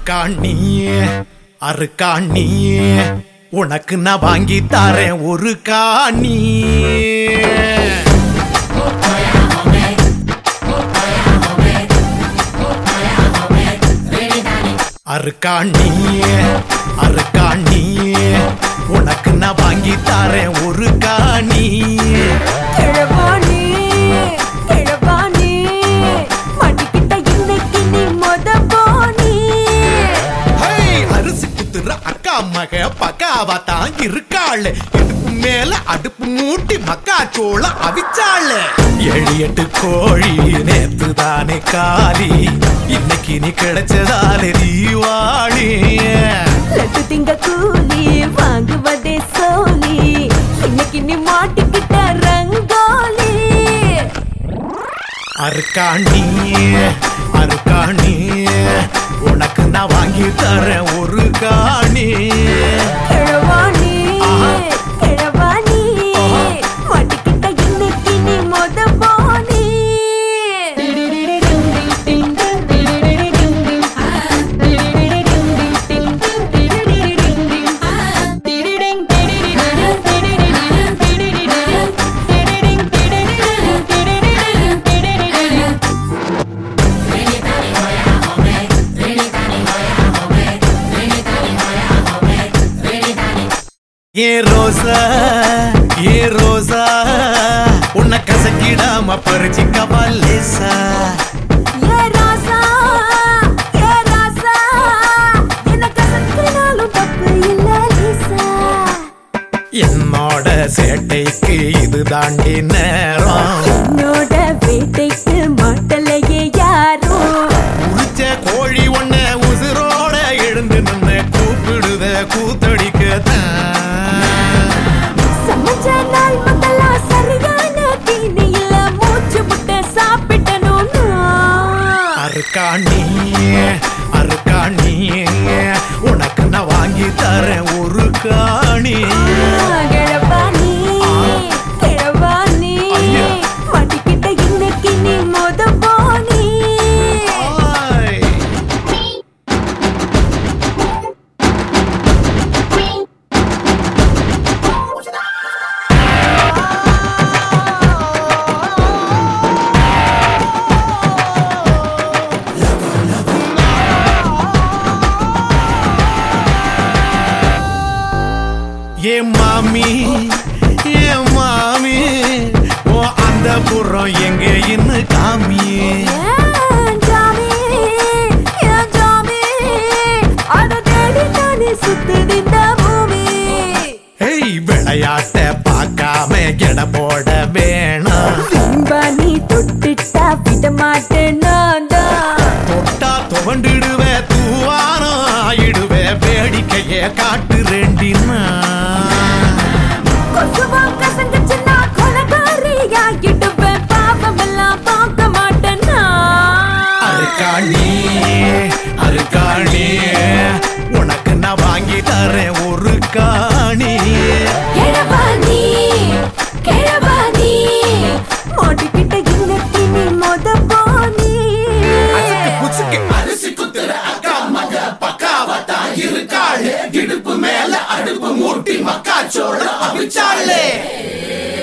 அருக்காணி அருக்காணி உனக்கு நான் வாங்கி தரேன் ஒரு காணி அருக்காணி அருக்காணி உனக்கு நான் வாங்கி தரேன் ஒரு காணி கிழவாணி கிழவாணி மாட்டிக்கிட்ட இன்னைக்கு நீ மொத போனி ஹே, அரிசி குத்துற அக்கா மக பக்காவா தான் இருக்காள் இடுப்பு மேல அடுப்பு மூட்டி மக்கா சோள அவிச்சாள் ஏழு எட்டு கோழி நேத்து தானே காலி இன்னைக்கு நீ கிடைச்சதாலே தீவாளி லட்டு திங்க கூலி வாங்குவதே சோலி இன்னைக்கு நீ மாட்டிக்கிட்ட ரங்கோலி அருக்காணி அருக்காணி உனக்கு நான் வாங்கி தரேன் ஒரு காணி கிழவாணி ஆஹா. கிழவாணி ஆஹா. மாட்டிக்கிட்ட இன்னைக்கு நீ மொத போனி ஏ ரோசா ஏ ரோசா உன்னை கசக்கிடாம பறிச்சிக்கவா லேசா ஏ ராசா ஏ ராசா என்ன கசக்கினாலும் தப்பு இல்ல லீசா என்னோட சேட்டைக்கு இது தாண்டி நேரம் என்னோட வேட்டைக்கு மாட்டலையே யாரும் உரிச்ச கோழி ஒண்ண உசுரோட எழுந்து நின்னு கூப்பிடுத கூத்தடிக்க சமைச்ச நாள் முதலா சரியான தீனி இல்ல மூச்சு முட்டை சாப்பிட்டனும் அருக்காணி அருக்காணி உனக்கு நான் வாங்கி தரேன் ஒரு காணி கிழவாணி கிழவாணி ஐயா. மாட்டிக்கிட்ட இன்னைக்கு நீ மொத போனி ஆய். ஏ மாமி ஏ மாமி ஓ அந்த புறம் எங்க இன்னு காமி ஏன் ஜாமி ஏன் ஜாமி அட தேடி தானே சுத்துது இந்த பூமி ஏய் விளையாட்ட பார்க்காம எட போட வேணாம் பின்பா நீ தொட்டுட்டா விட மாட்டேன் நான் தான் தொட்டா துவண்டிடுவ தூவானம் ஆயிடுவ வேடிக்கைய காட்டு ரெண்டினா கொசுவா கசங்குச்சுன்னா கொலகாரியாகிடுவேன் பாவமெல்லாம் பார்க்க மாட்டேன் நான். அருக்காணி அருக்காணி உனக்கு நான் வாங்கி தரேன் ஒரு காணி கிழவாணி, கிழவாணி, மாட்டிக்கிட்ட இன்னைக்கு நீ மொத போனி. அசுக்கு புசுக்கு அரிசி குத்துற அக்கா மக பக்காவத்தா இருக்காளே இடுப்பு மேல அடுப்பு மூட்டி மக்கா சோள அவிச்சாளே